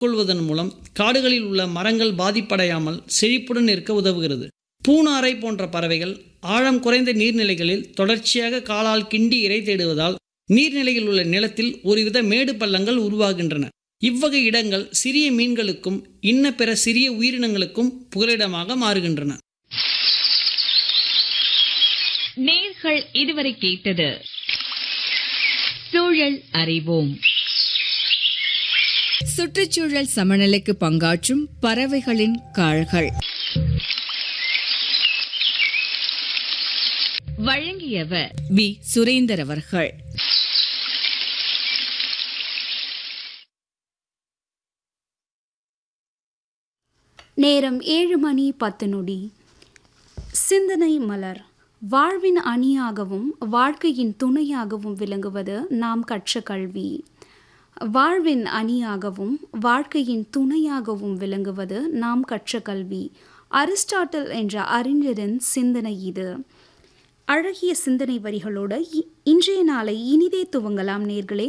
கொள்வதன் மூலம் காடுகளில் உள்ள மரங்கள் பாதிப்படையாமல் செழிப்புடன் இருக்க உதவுகிறது பூனாரை போன்ற பறவைகள் ஆழம் குறைந்த நீர்நிலைகளில் தொடர்ச்சியாக காலால் கிண்டி இரை தேடுவதால் நீர்நிலையில் உள்ள நிலத்தில் ஒருவித மேடு பள்ளங்கள் உருவாகின்றன இவ்வகை இடங்கள் சிறிய மீன்களுக்கும் இன்ன பிற சிறிய உயிரினங்களுக்கும் புகலிடமாக மாறுகின்றன நேர்கள் இதுவரை கேட்டது சூழல் அறிவோம் சுற்றுச்சூழல் சமநிலைக்கு பங்காற்றும் பறவைகளின் கால்கள் வழங்கியவர் வி சுரேந்தர் அவர்கள் நேரம் ஏழு மணி பத்து நொடி சிந்தனை மலர் வாழ்வின் அணியாகவும் வாழ்க்கையின் துணையாகவும் விளங்குவது நாம் கற்ற கல்வி வாழ்வின் அணியாகவும் வாழ்க்கையின் துணையாகவும் விளங்குவது நாம் கற்ற கல்வி அரிஸ்டாட்டில் என்ற அறிஞரின் சிந்தனை இது அழகிய சிந்தனை வரிகளோடு இ- இன்றைய நாளை இனிதே துவங்கலாம் நேர்களே